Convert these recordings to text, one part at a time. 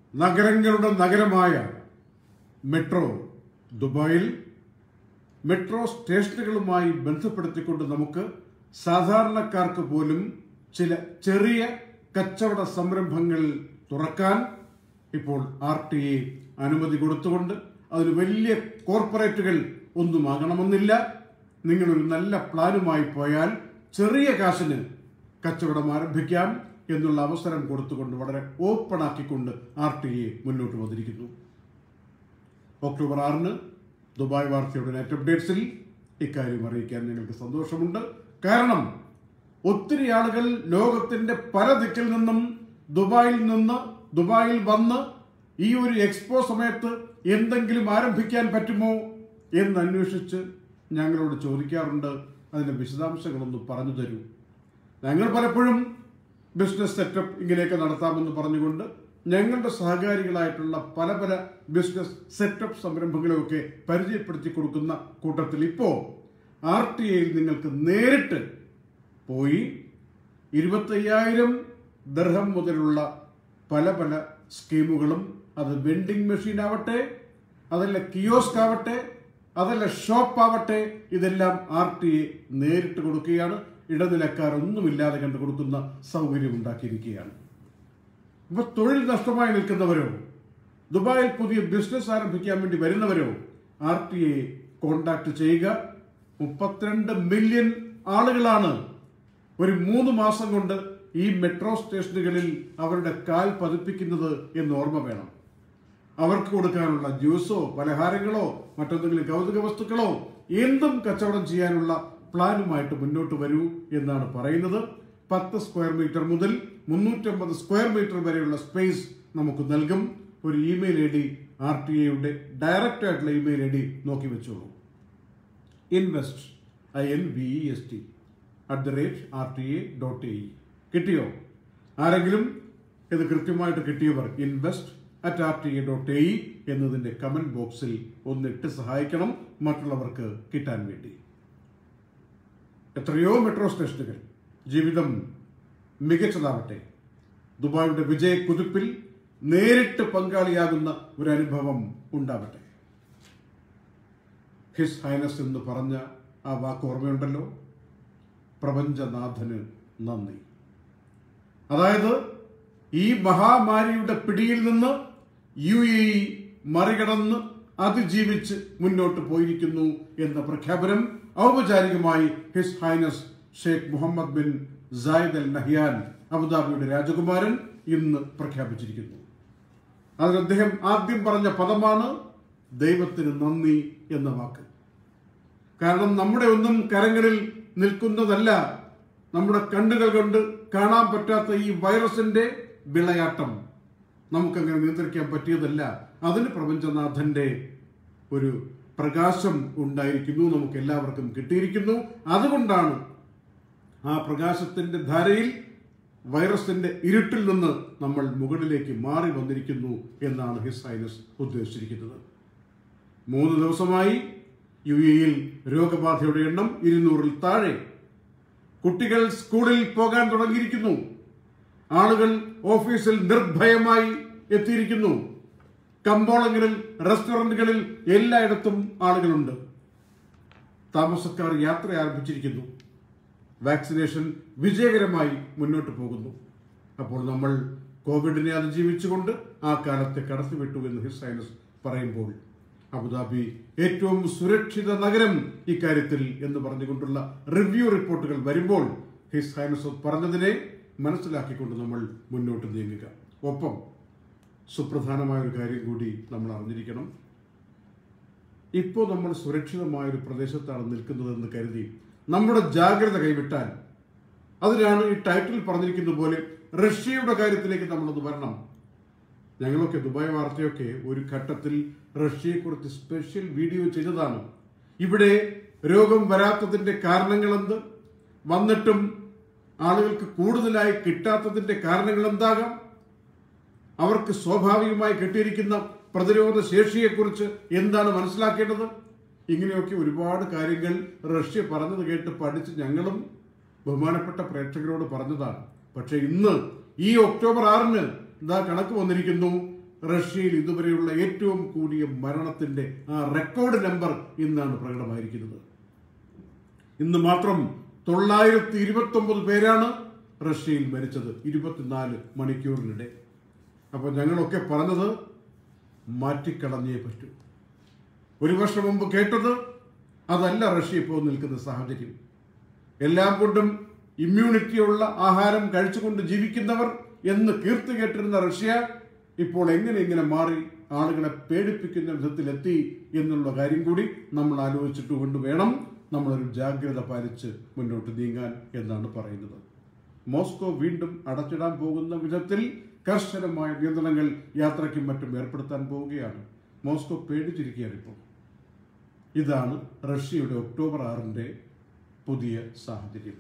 നഗരങ്ങളുടെ നഗരമായ മെട്രോ ദുബായിൽ മെട്രോ സ്റ്റേഷനുകളുമായി ബന്ധപ്പെടുത്തിക്കൊണ്ട് നമുക്ക് സാധാരണക്കാർക്ക് പോലും ചില ചെറിയ കച്ചവട സംരംഭങ്ങൾ തുറക്കാൻ ഇപ്പോൾ ആർ ടി എ അനുമതി കൊടുത്തുകൊണ്ട് അതിന് വലിയ കോർപ്പറേറ്റുകൾ ഒന്നും ആകണമെന്നില്ല നിങ്ങളൊരു നല്ല പ്ലാനുമായി പോയാൽ ചെറിയ കാശിന് കച്ചവടം ആരംഭിക്കാം എന്നുള്ള അവസരം കൊടുത്തുകൊണ്ട് വളരെ ഓപ്പൺ ആക്കിക്കൊണ്ട് ആർ ടി എ മുന്നോട്ട് വന്നിരിക്കുന്നു ഒക്ടോബർ ആറിന് ദുബായ് വാർത്തയുടെ നെറ്റ് അപ്ഡേറ്റ്സിൽ ഇക്കാര്യം അറിയിക്കാൻ ഞങ്ങൾക്ക് സന്തോഷമുണ്ട് കാരണം ഒത്തിരി ആളുകൾ ലോകത്തിന്റെ പല ദിക്കിൽ നിന്നും ദുബായിൽ നിന്ന് ദുബായിൽ വന്ന് ഈ ഒരു എക്സ്പോ സമയത്ത് എന്തെങ്കിലും ആരംഭിക്കാൻ പറ്റുമോ എന്ന് അന്വേഷിച്ച് ഞങ്ങളോട് ചോദിക്കാറുണ്ട് അതിന്റെ വിശദാംശങ്ങളൊന്ന് പറഞ്ഞു തരൂ ഞങ്ങൾ പലപ്പോഴും ബിസിനസ് സെറ്റപ്പ് ഇങ്ങനെയൊക്കെ നടത്താമെന്ന് പറഞ്ഞുകൊണ്ട് ഞങ്ങളുടെ സഹകാരികളായിട്ടുള്ള പല പല ബിസിനസ് സെറ്റപ്പ് സംരംഭങ്ങളെയൊക്കെ പരിചയപ്പെടുത്തി കൊടുക്കുന്ന കൂട്ടത്തിൽ ഇപ്പോൾ ആർ ടി ഐയിൽ നിങ്ങൾക്ക് നേരിട്ട് പോയി ഇരുപത്തയ്യായിരം ദർഹം മുതലുള്ള പല പല സ്കീമുകളും അത് വെൻഡിങ് മെഷീൻ ആവട്ടെ അതല്ല കിയോസ്ക് ആവട്ടെ അതല്ല ഷോപ്പ് ആവട്ടെ ഇതെല്ലാം ആർ ടി എ നേരിട്ട് കൊടുക്കുകയാണ് ഇടനിലക്കാർ ഒന്നുമില്ലാതെ കണ്ടു കൊടുക്കുന്ന സൗകര്യം ഉണ്ടാക്കിയിരിക്കുകയാണ് ഇപ്പൊ തൊഴിൽ നഷ്ടമായി നിൽക്കുന്നവരോ ദുബായിൽ പുതിയ ബിസിനസ് ആരംഭിക്കാൻ വേണ്ടി വരുന്നവരോ ആർ ടി എ കോണ്ടാക്ട് ചെയ്യുക മുപ്പത്തിരണ്ട് മില്യൺ ആളുകളാണ് ഒരു മൂന്ന് മാസം കൊണ്ട് ഈ മെട്രോ സ്റ്റേഷനുകളിൽ അവരുടെ കാൽ പതിപ്പിക്കുന്നത് എന്ന് ഓർമ്മ വേണം അവർക്ക് കൊടുക്കാനുള്ള ജ്യൂസോ പലഹാരങ്ങളോ മറ്റെന്തെങ്കിലും കൗതുക വസ്തുക്കളോ എന്തും കച്ചവടം ചെയ്യാനുള്ള പ്ലാനുമായിട്ട് മുന്നോട്ട് വരൂ എന്നാണ് പറയുന്നത് പത്ത് സ്ക്വയർ മീറ്റർ മുതൽ മുന്നൂറ്റമ്പത് സ്ക്വയർ മീറ്റർ വരെയുള്ള സ്പേസ് നമുക്ക് നൽകും ഒരു email I D R T എയുടെ ഡയറക്റ്റ് ആയിട്ടുള്ള ഇമെയിൽ ഐ ഡി നോക്കി വെച്ചോളൂ invest I N V E S T at the rate R T A dot A കിട്ടിയോ ആരെങ്കിലും ഇത് കൃത്യമായിട്ട് കിട്ടിയവർ invest at R T A dot A എന്നതിന്റെ കമന്റ് ബോക്സിൽ ഒന്നിട്ട് സഹായിക്കണം മറ്റുള്ളവർക്ക് കിട്ടാൻ വേണ്ടി എത്രയോ മെട്രോ സ്റ്റേഷനുകൾ ജീവിതം മികച്ചതാവട്ടെ ദുബായിയുടെ വിജയ കുതിപ്പിൽ നേരിട്ട് പങ്കാളിയാകുന്ന ഒരു അനുഭവം ഉണ്ടാവട്ടെ ഹിസ് ഹൈനസ് എന്ന് പറഞ്ഞ ആ വാക്ക് ഓർമ്മയുണ്ടല്ലോ പ്രപഞ്ചനാഥന് നന്ദി അതായത് ഈ മഹാമാരിയുടെ പിടിയിൽ നിന്ന് യു എ ഇ മറികടന്ന് അതിജീവിച്ച് മുന്നോട്ട് പോയിരിക്കുന്നു എന്ന പ്രഖ്യാപനം ഔപചാരികമായി His Highness Sheikh Mohammed bin Zayed Al Nahyan അബുദാബിയുടെ രാജകുമാരൻ ഇന്ന് പ്രഖ്യാപിച്ചിരിക്കുന്നു അതിൽ അദ്ദേഹം ആദ്യം പറഞ്ഞ പദമാണ് ദൈവത്തിന് നന്ദി എന്ന വാക്ക് കാരണം നമ്മുടെ ഒന്നും കരങ്ങളിൽ നിൽക്കുന്നതല്ല നമ്മുടെ കണ്ണുകൾ കൊണ്ട് കാണാൻ പറ്റാത്ത ഈ വൈറസിന്റെ വിളയാട്ടം നമുക്കങ്ങനെ നിയന്ത്രിക്കാൻ പറ്റിയതല്ല അതിന് പ്രപഞ്ചനാഥന്റെ ഒരു പ്രകാശം ഉണ്ടായിരിക്കുന്നു നമുക്ക് എല്ലാവർക്കും കിട്ടിയിരിക്കുന്നു അതുകൊണ്ടാണ് ആ പ്രകാശത്തിന്റെ ധാരയിൽ വൈറസിന്റെ ഇരുട്ടിൽ നിന്ന് നമ്മൾ മുകളിലേക്ക് മാറി വന്നിരിക്കുന്നു എന്നാണ് ഹിസ് സൈനസ് ഉദ്ദേശിച്ചിരിക്കുന്നത് മൂന്ന് ദിവസമായി യു എയിൽ രോഗബാധയുടെ എണ്ണം ഇരുന്നൂറിൽ താഴെ കുട്ടികൾ സ്കൂളിൽ പോകാൻ തുടങ്ങിയിരിക്കുന്നു ആളുകൾ ഓഫീസിൽ നിർഭയമായി എത്തിയിരിക്കുന്നു കമ്പോളങ്ങളിൽ റെസ്റ്റോറന്റുകളിൽ എല്ലായിടത്തും ആളുകളുണ്ട് താമസക്കാർ യാത്ര ആരംഭിച്ചിരിക്കുന്നു വാക്സിനേഷൻ വിജയകരമായി മുന്നോട്ട് പോകുന്നു അപ്പോൾ നമ്മൾ കോവിഡിനെ അതിജീവിച്ചുകൊണ്ട് ആ കാലത്തെ കടത്തിവിട്ടു എന്ന് ഹിസ് സൈനസ് പറയുമ്പോൾ അബുദാബി ഏറ്റവും സുരക്ഷിത നഗരം ഇക്കാര്യത്തിൽ എന്ന് പറഞ്ഞുകൊണ്ടുള്ള റിവ്യൂ റിപ്പോർട്ടുകൾ വരുമ്പോൾ ഹിസ് ഹൈനസ് പറഞ്ഞതിനെ മനസ്സിലാക്കിക്കൊണ്ട് നമ്മൾ മുന്നോട്ട് നീങ്ങുക ഒപ്പം സുപ്രധാനമായ ഒരു കാര്യം കൂടി നമ്മൾ അറിഞ്ഞിരിക്കണം ഇപ്പോൾ നമ്മൾ സുരക്ഷിതമായ ഒരു പ്രദേശത്താണ് നിൽക്കുന്നതെന്ന് കരുതി നമ്മുടെ ജാഗ്രത കൈവിട്ടാൽ അതിനാണ് ഈ ടൈറ്റിൽ പറഞ്ഞിരിക്കുന്നത് പോലെ റഷ്യയുടെ കാര്യത്തിലേക്ക് നമ്മളത് വരണം ഞങ്ങളൊക്കെ ദുബായ് വാർത്തയൊക്കെ ഒരു ഘട്ടത്തിൽ റഷ്യയെക്കുറിച്ച് സ്പെഷ്യൽ വീഡിയോ ചെയ്തതാണ് ഇവിടെ രോഗം വരാത്തതിന്റെ കാരണങ്ങളെന്ത് വന്നിട്ടും ആളുകൾക്ക് കൂടുതലായി കിട്ടാത്തതിന്റെ കാരണങ്ങൾ എന്താകാം അവർക്ക് സ്വാഭാവികമായി കിട്ടിയിരിക്കുന്ന പ്രതിരോധ ശേഷിയെക്കുറിച്ച് എന്താണ് മനസ്സിലാക്കേണ്ടത് ഇങ്ങനെയൊക്കെ ഒരുപാട് കാര്യങ്ങൾ റഷ്യ പറഞ്ഞത് കേട്ട് പഠിച്ച് ഞങ്ങളും ബഹുമാനപ്പെട്ട പ്രേക്ഷകരോട് പറഞ്ഞതാണ് പക്ഷെ ഇന്ന് ഈ ഒക്ടോബർ ആറിന് ഇതാ കണക്ക് വന്നിരിക്കുന്നു റഷ്യയിൽ ഇതുവരെയുള്ള ഏറ്റവും കൂടിയ മരണത്തിന്റെ ആ റെക്കോർഡ് നമ്പർ ഇന്നാണ് പ്രകടമായിരിക്കുന്നത് ഇന്ന് മാത്രം തൊള്ളായിരത്തി ഇരുപത്തി ഒമ്പത് പേരാണ് റഷ്യയിൽ മരിച്ചത് ഇരുപത്തിനാല് മണിക്കൂറിനിടെ അപ്പോൾ ഞങ്ങളൊക്കെ പറഞ്ഞത് മാറ്റിക്കളഞ്ഞേ പറ്റൂ ഒരു വർഷം മുമ്പ് കേട്ടത് അതല്ല റഷ്യ ഇപ്പോൾ നിൽക്കുന്ന സാഹചര്യം എല്ലാം കൊണ്ടും ഇമ്മ്യൂണിറ്റിയുള്ള ആഹാരം കഴിച്ചുകൊണ്ട് ജീവിക്കുന്നവർ എന്ന് കീർത്തി കേട്ടിരുന്ന റഷ്യ ഇപ്പോൾ എങ്ങനെ ഇങ്ങനെ മാറി ആളുകളെ പേടിപ്പിക്കുന്ന വിധത്തിലെത്തി എന്നുള്ള കാര്യം കൂടി നമ്മൾ ആലോചിച്ചിട്ട് കൊണ്ട് വേണം നമ്മളൊരു ജാഗ്രത പാലിച്ച് മുന്നോട്ട് നീങ്ങാൻ എന്നാണ് പറയുന്നത് മോസ്കോ വീണ്ടും അടച്ചിടാൻ പോകുന്ന വിധത്തിൽ കർശനമായ നിയന്ത്രണങ്ങൾ യാത്രയ്ക്കും മറ്റും ഏർപ്പെടുത്താൻ പോവുകയാണ് മോസ്കോ പേടിച്ചിരിക്കുകയാണ് ഇപ്പോൾ ഇതാണ് റഷ്യയുടെ ഒക്ടോബർ ആറിന്റെ പുതിയ സാഹചര്യം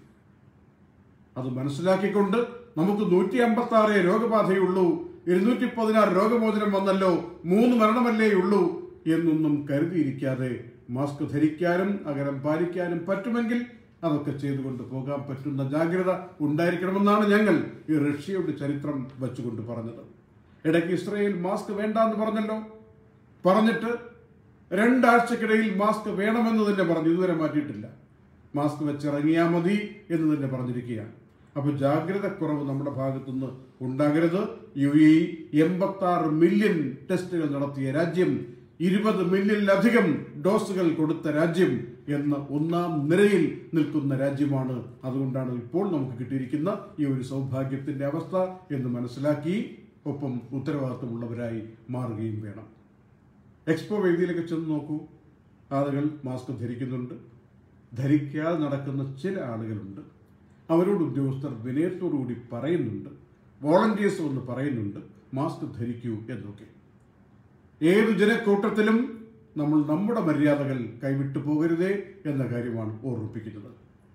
അത് മനസ്സിലാക്കിക്കൊണ്ട് നമുക്ക് നൂറ്റി അമ്പത്തി ആറ് രോഗബാധയുള്ളൂ ഇരുന്നൂറ്റി പതിനാറ് രോഗമോചനം വന്നല്ലോ മൂന്ന് മരണമല്ലേ ഉള്ളൂ എന്നൊന്നും കരുതിയിരിക്കാതെ മാസ്ക് ധരിക്കാനും അകലം പാലിക്കാനും പറ്റുമെങ്കിൽ അതൊക്കെ ചെയ്തുകൊണ്ട് പോകാൻ പറ്റുന്ന ജാഗ്രത ഉണ്ടായിരിക്കണമെന്നാണ് ഞങ്ങൾ ഈ റഷ്യയുടെ ചരിത്രം വെച്ചുകൊണ്ട് പറഞ്ഞത് ഇടയ്ക്ക് ഇസ്രയേൽ മാസ്ക് വേണ്ട എന്ന് പറഞ്ഞല്ലോ പറഞ്ഞിട്ട് രണ്ടാഴ്ചക്കിടയിൽ മാസ്ക് വേണമെന്ന് തന്നെ പറഞ്ഞു ഇതുവരെ മാറ്റിയിട്ടില്ല മാസ്ക് വെച്ചിറങ്ങിയാൽ മതി എന്ന് തന്നെ പറഞ്ഞിരിക്കുകയാണ് അപ്പൊ ജാഗ്രത കുറവ് നമ്മുടെ ഭാഗത്തുനിന്ന് ഉണ്ടാകരുത് യു എ എൺപത്തി ആറ് മില്യൺ ടെസ്റ്റുകൾ നടത്തിയ രാജ്യം ഇരുപത് മില്യണിലധികം ഡോസുകൾ കൊടുത്ത രാജ്യം എന്ന ഒന്നാം നിരയിൽ നിൽക്കുന്ന രാജ്യമാണ് അതുകൊണ്ടാണ് ഇപ്പോൾ നമുക്ക് കിട്ടിയിരിക്കുന്ന ഈ ഒരു സൗഭാഗ്യത്തിന്റെ അവസ്ഥ എന്ന് മനസ്സിലാക്കി ഒപ്പം ഉത്തരവാദിത്തമുള്ളവരായി മാറുകയും വേണം എക്സ്പോ വേദിയിലൊക്കെ ചെന്ന് നോക്കൂ ആളുകൾ മാസ്ക് ധരിക്കുന്നുണ്ട് ധരിക്കാതെ നടക്കുന്ന ചില ആളുകളുണ്ട് അവരോട് ഉദ്യോഗസ്ഥർ വിനയത്തോടുകൂടി പറയുന്നുണ്ട് വോളണ്ടിയേഴ്സ് ഒന്ന് പറയുന്നുണ്ട് മാസ്ക് ധരിക്കൂ എന്നൊക്കെ ഏതു ജനക്കൂട്ടത്തിലും നമ്മൾ നമ്മുടെ മര്യാദകൾ കൈവിട്ടു പോകരുതേ എന്ന കാര്യമാണ് ഓർമ്മിപ്പിക്കുന്നത്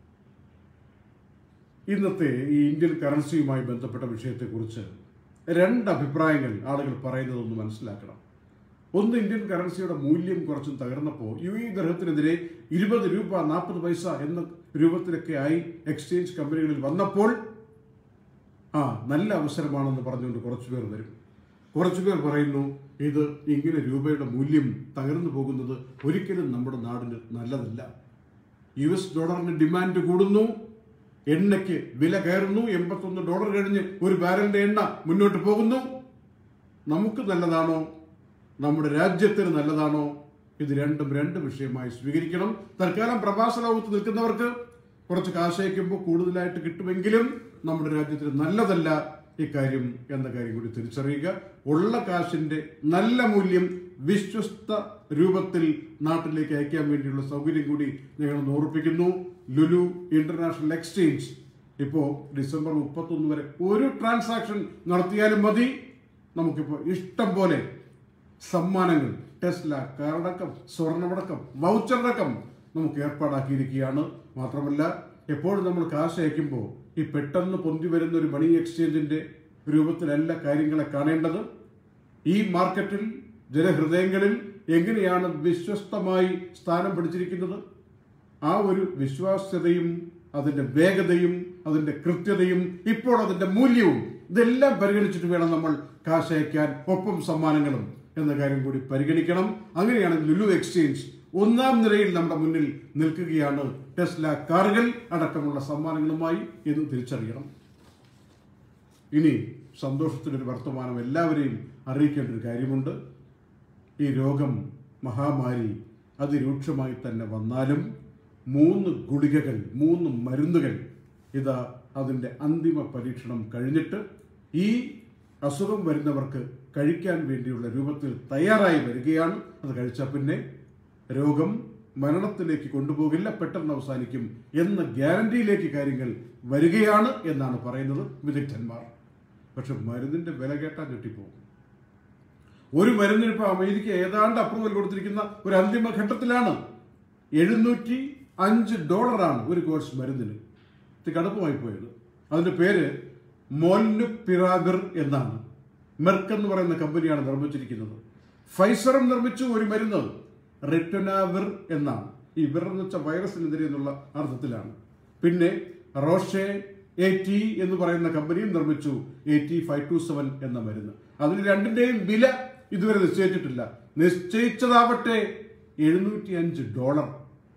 ഇന്നത്തെ ഈ ഇന്ത്യൻ കറൻസിയുമായി ബന്ധപ്പെട്ട വിഷയത്തെക്കുറിച്ച് രണ്ട് അഭിപ്രായങ്ങൾ ആളുകൾ പറയുന്നതൊന്ന് മനസ്സിലാക്കണം ഒന്ന് ഇന്ത്യൻ കറൻസിയുടെ മൂല്യം കുറച്ചും തകർന്നപ്പോൾ യു ഇ ഗ്രഹത്തിനെതിരെ ഇരുപത് രൂപ നാൽപ്പത് പൈസ എന്ന രൂപത്തിലൊക്കെ ആയി എക്സ്ചേഞ്ച് കമ്പനികളിൽ വന്നപ്പോൾ ആ നല്ല അവസരമാണെന്ന് പറഞ്ഞുകൊണ്ട് കുറച്ചു പേർ വരും കുറച്ചു പേർ പറയുന്നു ഇത് ഇങ്ങനെ രൂപയുടെ മൂല്യം തകർന്നു പോകുന്നത് ഒരിക്കലും നമ്മുടെ നാടിന് നല്ലതല്ല യു എസ് ഡോളറിന് ഡിമാൻഡ് കൂടുന്നു എണ്ണയ്ക്ക് വില കയറുന്നു എൺപത്തൊന്ന് ഡോളർ കഴിഞ്ഞ് ഒരു ബാരലിന്റെ എണ്ണ മുന്നോട്ട് പോകുന്നു നമുക്ക് നല്ലതാണോ നമ്മുടെ രാജ്യത്തിന് നല്ലതാണോ ഇത് രണ്ടും രണ്ട് വിഷയമായി സ്വീകരിക്കണം തൽക്കാലം പ്രവാസ ലോകത്ത് നിൽക്കുന്നവർക്ക് കുറച്ച് കാശയക്കുമ്പോൾ കൂടുതലായിട്ട് കിട്ടുമെങ്കിലും നമ്മുടെ രാജ്യത്തിന് നല്ലതല്ല ഇക്കാര്യം എന്ന കാര്യം കൂടി തിരിച്ചറിയുക ഉള്ള കാശിന്റെ നല്ല മൂല്യം വിശ്വസ്ത രൂപത്തിൽ നാട്ടിലേക്ക് അയക്കാൻ വേണ്ടിയുള്ള സൗകര്യം കൂടി ഞങ്ങൾ ഓർപ്പിക്കുന്നു ലുലു ഇന്റർനാഷണൽ എക്സ്ചേഞ്ച് ഇപ്പോ ഡിസംബർ മുപ്പത്തൊന്ന് വരെ ഒരു ട്രാൻസാക്ഷൻ നടത്തിയാലും മതി നമുക്കിപ്പോ ഇഷ്ടം പോലെ സമ്മാനങ്ങൾ ടെസ്ല കാറടക്കം സ്വർണ്ണമടക്കം വൗച്ചറടക്കം നമുക്ക് ഏർപ്പാടാക്കിയിരിക്കുകയാണ് മാത്രമല്ല എപ്പോഴും നമ്മൾ കാശ് അയക്കുമ്പോൾ ഈ പെട്ടെന്ന് പൊന്തി വരുന്ന ഒരു മണി എക്സ്ചേഞ്ചിന്റെ രൂപത്തിലല്ല കാര്യങ്ങളെ കാണേണ്ടത് ഈ മാർക്കറ്റിൽ ജനഹൃദയങ്ങളിൽ എങ്ങനെയാണ് വിശ്വസ്തമായി സ്ഥാനം പിടിച്ചിരിക്കുന്നത് ആ ഒരു വിശ്വാസ്യതയും അതിന്റെ വേഗതയും അതിന്റെ കൃത്യതയും ഇപ്പോൾ അതിന്റെ മൂല്യവും ഇതെല്ലാം പരിഗണിച്ചിട്ട് വേണം നമ്മൾ കാശ് അയക്കാൻ ഒപ്പം സമ്മാനങ്ങളും എന്ന കാര്യം കൂടി പരിഗണിക്കണം അങ്ങനെയാണ് ലുലു എക്സ്ചേഞ്ച് ഒന്നാം നിരയിൽ നമ്മുടെ മുന്നിൽ നിൽക്കുകയാണ് ടെസ്ല കാറുകൾ അടക്കമുള്ള സമ്മാനങ്ങളുമായി എന്ന് തിരിച്ചറിയണം ഇനി സന്തോഷത്തിനൊരു വർത്തമാനം എല്ലാവരെയും അറിയിക്കേണ്ട ഒരു കാര്യമുണ്ട് ഈ രോഗം മഹാമാരി അതിരൂക്ഷമായി തന്നെ വന്നാലും മൂന്ന് ഗുളികകൾ മൂന്ന് മരുന്നുകൾ ഇതാ അതിൻ്റെ അന്തിമ പരീക്ഷണം കഴിഞ്ഞിട്ട് ഈ അസുഖം വരുന്നവർക്ക് കഴിക്കാൻ വേണ്ടിയുള്ള രൂപത്തിൽ തയ്യാറായി വരികയാണ് അത് കഴിച്ചാൽ പിന്നെ രോഗം മരണത്തിലേക്ക് കൊണ്ടുപോകില്ല പെട്ടെന്ന് അവസാനിക്കും എന്ന ഗ്യാരണ്ടിയിലേക്ക് കാര്യങ്ങൾ വരികയാണ് എന്നാണ് പറയുന്നത് വിദഗ്ധന്മാർ പക്ഷെ മരുന്നിന്റെ വില കേട്ടാൽ ഞെട്ടിപ്പോകും ഒരു മരുന്നിന് ഇപ്പോൾ അമേരിക്ക ഏതാണ്ട് അപ്രൂവൽ കൊടുത്തിരിക്കുന്ന ഒരു അന്തിമ ഘട്ടത്തിലാണ് എഴുന്നൂറ്റി അഞ്ച് ഡോളറാണ് ഒരു കോഴ്സ് മരുന്നിന് ഇത് കടുപ്പമായി പോയത് അതിന്റെ പേര് മോൽനുപിറാവിർ എന്നാണ് മെർക്ക് എന്ന് പറയുന്ന കമ്പനിയാണ് നിർമ്മിച്ചിരിക്കുന്നത് ഫൈസറും നിർമ്മിച്ചു ഒരു മരുന്ന് റിട്ടനാവിർ എന്നാണ് ഈ വിർ എന്ന് വെച്ച വൈറസിനെതിരെ എന്നുള്ള അർത്ഥത്തിലാണ് പിന്നെ റോഷെ എ ടി എന്ന് പറയുന്ന കമ്പനിയും നിർമ്മിച്ചു A T five two seven എന്ന മരുന്ന് അതിന് രണ്ടിന്റെയും വില ഇതുവരെ നിശ്ചയിച്ചിട്ടില്ല നിശ്ചയിച്ചതാവട്ടെ എഴുന്നൂറ്റി അഞ്ച് ഡോളർ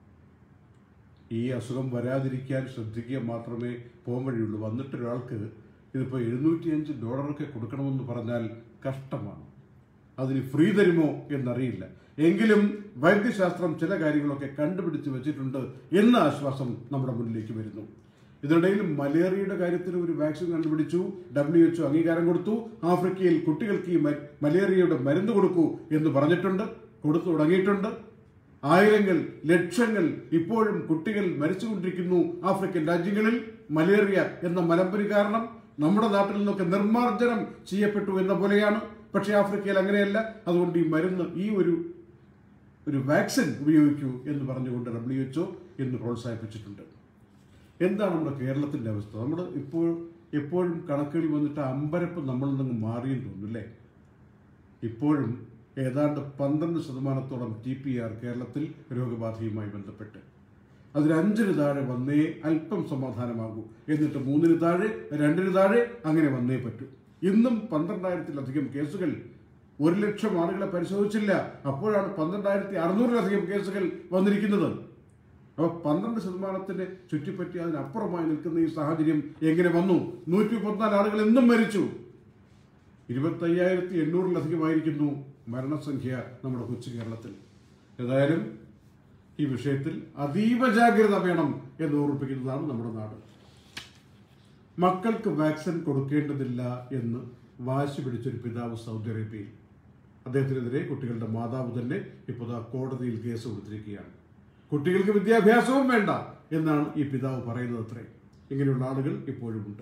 ഈ അസുഖം വരാതിരിക്കാൻ ശ്രദ്ധിക്കുക മാത്രമേ പോകാൻ വഴിയുള്ളൂ വന്നിട്ട് ഒരാൾക്ക് ഇതിപ്പോൾ എഴുന്നൂറ്റിയഞ്ച് ഡോളറൊക്കെ കൊടുക്കണമെന്ന് പറഞ്ഞാൽ കഷ്ടമാണ് അതിന് ഫ്രീ തരുമോ എന്നറിയില്ല എങ്കിലും വൈദ്യശാസ്ത്രം ചില കാര്യങ്ങളൊക്കെ കണ്ടുപിടിച്ച് വെച്ചിട്ടുണ്ട് എന്ന ആശ്വാസം നമ്മുടെ മുന്നിലേക്ക് വരുന്നു ഇതിനിടയിൽ മലേറിയയുടെ കാര്യത്തിൽ ഒരു വാക്സിൻ കണ്ടുപിടിച്ചു ഡബ്ല്യു എച്ച്ഒ അംഗീകാരം കൊടുത്തു ആഫ്രിക്കയിൽ കുട്ടികൾക്ക് ഈ മ- മലേറിയയുടെ മരുന്ന് കൊടുക്കൂ എന്ന് പറഞ്ഞിട്ടുണ്ട് കൊടുത്തു തുടങ്ങിയിട്ടുണ്ട് ആയിരങ്ങൾ ലക്ഷങ്ങൾ ഇപ്പോഴും കുട്ടികൾ മരിച്ചുകൊണ്ടിരിക്കുന്നു ആഫ്രിക്കൻ രാജ്യങ്ങളിൽ മലേറിയ എന്ന മലമ്പനി കാരണം നമ്മുടെ നാട്ടിൽ നിന്നൊക്കെ നിർമ്മാർജ്ജനം ചെയ്യപ്പെട്ടു എന്ന പോലെയാണ് പക്ഷേ ആഫ്രിക്കയിൽ അങ്ങനെയല്ല അതുകൊണ്ട് ഈ മരുന്ന് ഈ ഒരു ഒരു വാക്സിൻ ഉപയോഗിക്കൂ എന്ന് പറഞ്ഞുകൊണ്ട് ഡബ്ല്യു എച്ച്ഒ ഇന്ന് പ്രോത്സാഹിപ്പിച്ചിട്ടുണ്ട് എന്താണ് നമ്മുടെ കേരളത്തിന്റെ അവസ്ഥ നമ്മൾ ഇപ്പോൾ എപ്പോഴും കണക്കുകൾ വന്നിട്ട് അമ്പരപ്പ് നമ്മളിൽ നിന്ന് മാറിയെന്ന് തോന്നുന്നു അല്ലേ ഇപ്പോഴും ഏതാണ്ട് പന്ത്രണ്ട് ശതമാനത്തോളം ടി പി ആർ കേരളത്തിൽ രോഗബാധയുമായി ബന്ധപ്പെട്ട് അതിൽ അഞ്ചിന് താഴെ വന്നേ അല്പം സമാധാനമാകൂ എന്നിട്ട് മൂന്നിന് താഴെ രണ്ടിന് താഴെ അങ്ങനെ വന്നേ പറ്റൂ ഇന്നും പന്ത്രണ്ടായിരത്തിലധികം കേസുകൾ ഒരു ലക്ഷം ആളുകളെ പരിശോധിച്ചില്ല അപ്പോഴാണ് പന്ത്രണ്ടായിരത്തി അറുന്നൂറിലധികം കേസുകൾ വന്നിരിക്കുന്നത് അപ്പോൾ പന്ത്രണ്ട് ശതമാനത്തിന് ചുറ്റിപ്പറ്റി അതിനപ്പുറമായി നിൽക്കുന്ന ഈ സാഹചര്യം എങ്ങനെ വന്നു നൂറ്റി മുപ്പത്തിനാല് ആളുകൾ എന്നും മരിച്ചു ഇരുപത്തയ്യായിരത്തി എണ്ണൂറിലധികമായിരിക്കുന്നു മരണസംഖ്യ നമ്മുടെ കൊച്ചു കേരളത്തിൽ ഏതായാലും ഈ വിഷയത്തിൽ അതീവ ജാഗ്രത വേണം എന്ന് ഓർമ്മിപ്പിക്കുന്നതാണ് നമ്മുടെ നാട് മക്കൾക്ക് വാക്സിൻ കൊടുക്കേണ്ടതില്ല എന്ന് വാശി പിടിച്ചൊരു പിതാവ് സൗദി അറേബ്യയിൽ അദ്ദേഹത്തിനെതിരെ കുട്ടികളുടെ മാതാവ് തന്നെ ഇപ്പോൾ ദാ കോടതിയിൽ കേസ് കൊടുത്തിരിക്കുകയാണ് കുട്ടികൾക്ക് വിദ്യാഭ്യാസവും വേണ്ട എന്നാണ് ഈ പിതാവ് പറയുന്നത് അത്രേ ഇങ്ങനെയുള്ള ആളുകൾ ഇപ്പോഴും ഉണ്ട്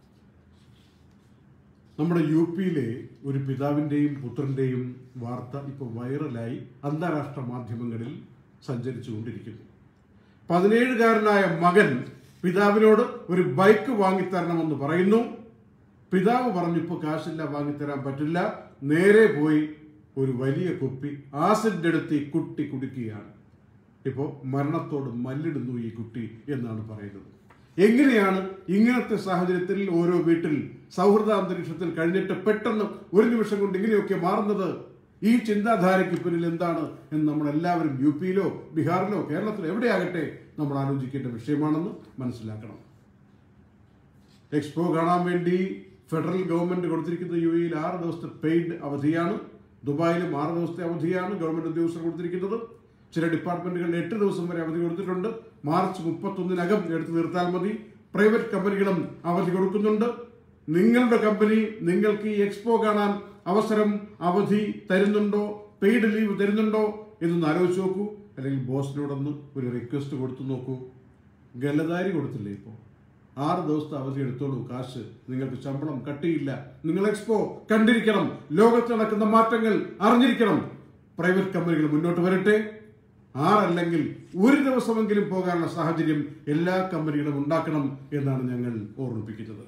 നമ്മുടെ യു പിയിലെ ഒരു പിതാവിന്റെയും പുത്രന്റെയും വാർത്ത ഇപ്പോൾ വൈറലായി അന്താരാഷ്ട്ര മാധ്യമങ്ങളിൽ സഞ്ചരിച്ചു കൊണ്ടിരിക്കുന്നു പതിനേഴുകാരനായ മകൻ പിതാവിനോട് ഒരു ബൈക്ക് വാങ്ങിത്തരണമെന്ന് പറയുന്നു പിതാവ് പറഞ്ഞു ഇപ്പോൾ കാശില്ല വാങ്ങിത്തരാൻ പറ്റില്ല നേരെ പോയി ഒരു വലിയ കുപ്പി ആസിഡ് എടുത്ത് ഈ കുട്ടി കുടിക്കുകയാണ് ഇപ്പോൾ മരണത്തോട് മല്ലിടുന്നു ഈ കുട്ടി എന്നാണ് പറയുന്നത് എങ്ങനെയാണ് ഇങ്ങനത്തെ സാഹചര്യത്തിൽ ഓരോ വീട്ടിൽ സൗഹൃദ അന്തരീക്ഷത്തിൽ കഴിഞ്ഞിട്ട് പെട്ടെന്ന് ഒരു നിമിഷം കൊണ്ട് ഇങ്ങനെയൊക്കെ മാറുന്നത് ഈ ചിന്താധാരയ്ക്ക് പിന്നിൽ എന്താണ് എന്ന് നമ്മൾ എല്ലാവരും യു പിയിലോ ബീഹാറിലോ കേരളത്തിലോ എവിടെയാകട്ടെ നമ്മൾ ആലോചിക്കേണ്ട വിഷയമാണെന്ന് മനസ്സിലാക്കണം എക്സ്പോ കാണാൻ വേണ്ടി ഫെഡറൽ ഗവൺമെന്റ് കൊടുത്തിരിക്കുന്ന യു എയിൽ ആറ് ദിവസത്തെ പെയ്ഡ് അവധിയാണ് ദുബായിലും ആറ് ദിവസത്തെ അവധിയാണ് ഗവൺമെന്റ് ഉദ്യോഗസ്ഥർ കൊടുത്തിരിക്കുന്നത് ചില ഡിപ്പാർട്ട്മെന്റുകളിൽ എട്ട് ദിവസം വരെ അവധി കൊടുത്തിട്ടുണ്ട് മാർച്ച് മുപ്പത്തൊന്നിനകം എടുത്തു തീർത്താൽ മതി പ്രൈവറ്റ് കമ്പനികളും അവധി കൊടുക്കുന്നുണ്ട് നിങ്ങളുടെ കമ്പനി നിങ്ങൾക്ക് ഈ എക്സ്പോ കാണാൻ അവസരം അവധി തരുന്നുണ്ടോ പെയ്ഡ് ലീവ് തരുന്നുണ്ടോ എന്നൊന്ന് ആലോചിച്ച് നോക്കൂ അല്ലെങ്കിൽ ബോസിനോടൊന്ന് ഒരു റിക്വസ്റ്റ് കൊടുത്തു നോക്കൂ ഗലദാരി കൊടുത്തില്ലേ ഇപ്പോൾ ആറ് ദിവസത്തെ അവധി എടുത്തോളൂ കാശ് നിങ്ങൾക്ക് ശമ്പളം കട്ടിയില്ല നിങ്ങൾ എക്സ്പോ കണ്ടിരിക്കണം ലോകത്ത് നടക്കുന്ന മാറ്റങ്ങൾ അറിഞ്ഞിരിക്കണം പ്രൈവറ്റ് കമ്പനികൾ മുന്നോട്ട് വരട്ടെ ആറല്ലെങ്കിൽ ഒരു ദിവസമെങ്കിലും പോകാനുള്ള സാഹചര്യം എല്ലാ കമ്പനികളും ഉണ്ടാക്കണം എന്നാണ് ഞങ്ങൾ ഓർമ്മിപ്പിക്കുന്നത്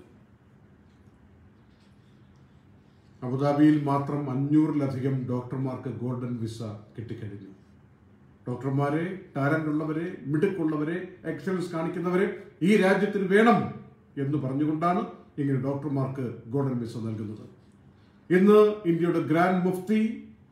അബുദാബിയിൽ മാത്രം അഞ്ഞൂറിലധികം ഡോക്ടർമാർക്ക് ഗോൾഡൻ വിസ കിട്ടിക്കഴിഞ്ഞു ഡോക്ടർമാരെ ടാലന്റ് ഉള്ളവരെ മിടുക്കുള്ളവരെ എക്സലൻസ് കാണിക്കുന്നവരെ ഈ രാജ്യത്തിന് വേണം എന്ന് പറഞ്ഞുകൊണ്ടാണ് ഇങ്ങനെ ഡോക്ടർമാർക്ക് ഗോൾഡൻ വിസ നൽകുന്നത് ഇന്ന് ഇന്ത്യയുടെ grand mufti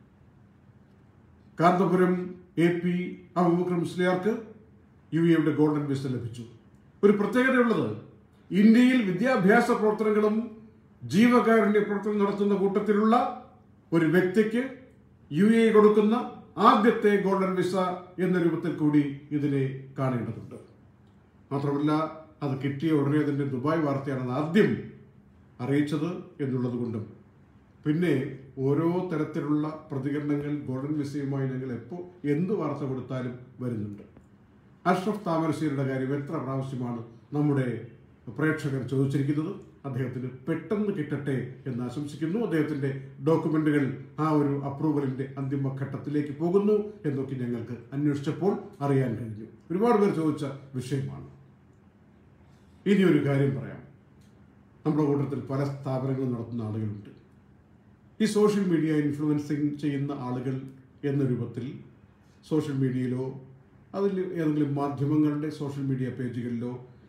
Kanthapuram A P Abubakar മുസ്ലിയാർക്ക് യു എയുടെ ഗോൾഡൻ വിസ ലഭിച്ചു ഒരു പ്രത്യേകതയുള്ളത് ഇന്ത്യയിൽ വിദ്യാഭ്യാസ പ്രവർത്തനങ്ങളും ജീവകാരുണ്യ പ്രവർത്തനം നടത്തുന്ന കൂട്ടത്തിലുള്ള ഒരു വ്യക്തിക്ക് യു എ കൊടുക്കുന്ന ആദ്യത്തെ ഗോൾഡൻ വിസ എന്ന രൂപത്തിൽ കൂടി ഇതിനെ കാണേണ്ടതുണ്ട് മാത്രമല്ല അത് കിട്ടിയ ഉടനെ അതിന്റെ ദുബായ് വാർത്തയാണെന്ന് ആദ്യം അറിയിച്ചത് എന്നുള്ളത് കൊണ്ടും പിന്നെ ഓരോ തരത്തിലുള്ള പ്രതികരണങ്ങൾ ഗോൾഡൻ വിസയുമായി ഞങ്ങൾ എപ്പോൾ എന്ത് വാർത്ത കൊടുത്താലും വരുന്നുണ്ട് അഷ്റഫ് താമരശ്ശേരിയുടെ കാര്യം എത്ര പ്രാവശ്യമാണ് നമ്മുടെ പ്രേക്ഷകർ ചോദിച്ചിരിക്കുന്നത് അദ്ദേഹത്തിന് പെട്ടെന്ന് കിട്ടട്ടെ എന്ന് ആശംസിക്കുന്നു അദ്ദേഹത്തിന്റെ ഡോക്യുമെന്റുകൾ ആ ഒരു അപ്രൂവലിന്റെ അന്തിമ ഘട്ടത്തിലേക്ക് പോകുന്നു എന്നൊക്കെ ഞങ്ങൾക്ക് അന്വേഷിച്ചപ്പോൾ അറിയാൻ കഴിഞ്ഞു ഒരുപാട് പേർ ചോദിച്ച വിഷയമാണ് ഇനി ഒരു കാര്യം പറയാം നമ്മുടെ കൂട്ടത്തിൽ പല സ്ഥാപനങ്ങളും നടത്തുന്ന ആളുകളുണ്ട് ഈ സോഷ്യൽ മീഡിയ ഇൻഫ്ലുവൻസിങ് ചെയ്യുന്ന ആളുകൾ എന്ന രൂപത്തിൽ സോഷ്യൽ മീഡിയയിലോ അതിൽ ഏതെങ്കിലും മാധ്യമങ്ങളുടെ സോഷ്യൽ മീഡിയ പേജുകളിലോ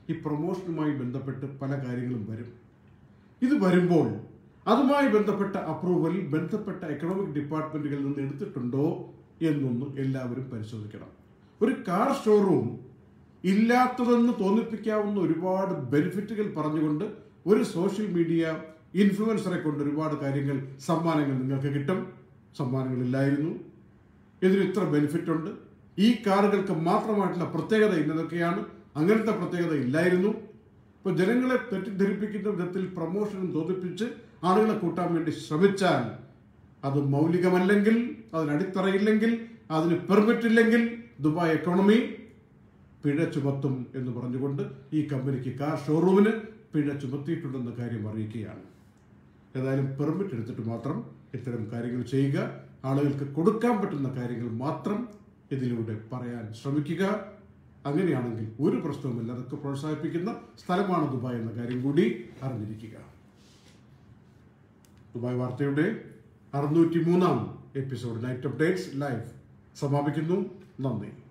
ഈ പ്രൊമോഷനുമായി ബന്ധപ്പെട്ട് പല കാര്യങ്ങളും വരും ഇത് വരുമ്പോൾ അതുമായി ബന്ധപ്പെട്ട അപ്രൂവൽ ബന്ധപ്പെട്ട എക്കണോമിക് ഡിപ്പാർട്ട്മെന്റുകളിൽ നിന്ന് എടുത്തിട്ടുണ്ടോ എന്നൊന്ന് എല്ലാവരും പരിശോധിക്കണം ഒരു കാർ ഷോറൂം ഇല്ലാത്തതെന്ന് തോന്നിപ്പിക്കാവുന്ന ഒരുപാട് ബെനിഫിറ്റുകൾ പറഞ്ഞുകൊണ്ട് ഒരു സോഷ്യൽ മീഡിയ ഇൻഫ്ലുവൻസറെ കൊണ്ട് ഒരുപാട് കാര്യങ്ങൾ സമ്മാനങ്ങൾ നിങ്ങൾക്ക് കിട്ടും സമ്മാനങ്ങളില്ലായിരുന്നു ഇതിന് ഇത്ര ബെനിഫിറ്റ് ഉണ്ട് ഈ കാറുകൾക്ക് മാത്രമായിട്ടുള്ള പ്രത്യേകത ഇന്നതൊക്കെയാണ് അങ്ങനത്തെ പ്രത്യേകത ഇല്ലായിരുന്നു ഇപ്പോൾ ജനങ്ങളെ തെറ്റിദ്ധരിപ്പിക്കുന്ന വിധത്തിൽ പ്രൊമോഷനും തോന്നിപ്പിച്ച് ആളുകളെ കൂട്ടാൻ വേണ്ടി ശ്രമിച്ചാൽ അത് മൗലികമല്ലെങ്കിൽ അതിന് അടിത്തറയില്ലെങ്കിൽ അതിന് പെർമിറ്റ് ഇല്ലെങ്കിൽ ദുബായ് എക്കോണമി പിഴ ചുമത്തും എന്ന് പറഞ്ഞുകൊണ്ട് ഈ കമ്പനിക്ക് കാർ ഷോറൂമിന് പിഴ ചുമത്തിയിട്ടുണ്ടെന്ന കാര്യം അറിയിക്കുകയാണ് ഏതായാലും പെർമിറ്റ് എടുത്തിട്ട് മാത്രം ഇത്തരം കാര്യങ്ങൾ ചെയ്യുക ആളുകൾക്ക് കൊടുക്കാൻ പറ്റുന്ന കാര്യങ്ങൾ മാത്രം ഇതിലൂടെ പറയാൻ ശ്രമിക്കുക അങ്ങനെയാണെങ്കിൽ ഒരു പ്രശ്നവുമില്ല അതൊക്കെ പ്രോത്സാഹിപ്പിക്കുന്ന സ്ഥലമാണ് ദുബായ് എന്ന കാര്യം കൂടി അറിഞ്ഞിരിക്കുക ദുബായ് വാർത്തയുടെ അറുന്നൂറ്റി മൂന്നാം എപ്പിസോഡ് നൈറ്റ് അപ്ഡേറ്റ്സ് ലൈവ് സമാപിക്കുന്നു നന്ദി